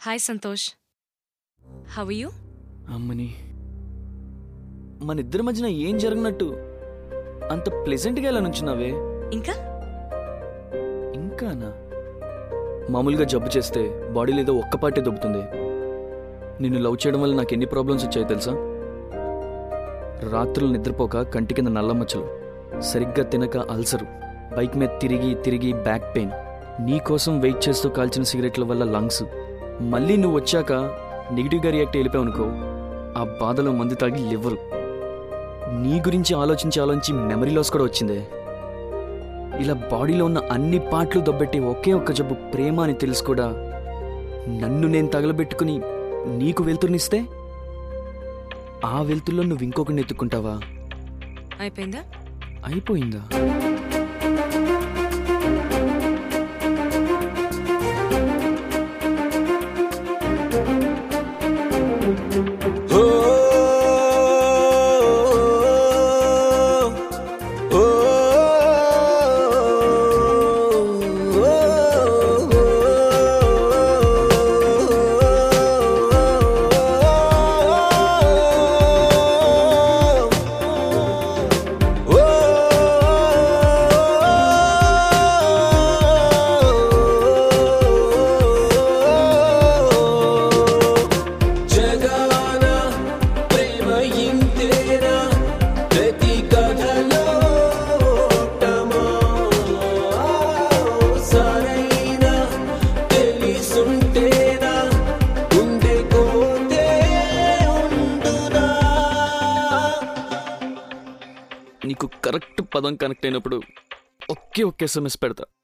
hi Santosh how you అమ్మని మన ఇద్దరి మధ్యన ఏం జరిగినట్టు అంత ప్లెజెంట్గా ఎలా నుంచున్నావే ఇంకా ఇంకానా మామూలుగా జబ్బు చేస్తే బాడీలో ఏదో ఒక్క పాటే దొబ్బుతుంది నిన్ను లవ్ చేయడం వల్ల నాకు ఎన్ని ప్రాబ్లమ్స్ వచ్చాయో తెలుసా రాత్రులు నిద్రపోక కంటి కింద నల్లమచ్చలు సరిగ్గా తినక అల్సరు బైక్ మీద తిరిగి తిరిగి బ్యాక్ పెయిన్ నీ కోసం వెయిట్ చేస్తూ కాల్చిన సిగరెట్ల వల్ల లంగ్స్ మళ్ళీ నువ్వు వచ్చాక నెగిటివ్గా రియాక్ట్ వెళ్ళిపోయావు అనుకో ఆ బాధలో మందు తాగి లివ్వరు నీ గురించి ఆలోచించి ఆలోచించి మెమరీ లాస్ కూడా వచ్చిందే ఇలా బాడీలో ఉన్న అన్ని పార్ట్లు దొబ్బెట్టి ఒకే ఒక్క జబ్బు ప్రేమ అని తెలుసు కూడా నన్ను నేను తగలబెట్టుకుని నీకు వెళ్తుర్నిస్తే ఆ వెళ్తుల్లో నువ్వు ఇంకొకరిని ఎత్తుకుంటావా అయిపోయిందా అయిపోయిందా జగాన ప్రేమ ఇంతేనా ప్రతి కథలో ఓటమా సరైన తెలిసుంటేనా గుండె కోతే ఉండునా నీకు కరెక్ట్ పదం కనెక్ట్ అయినప్పుడు ఒకే ఒక్క ఎస్ఎంఎస్ పెడతా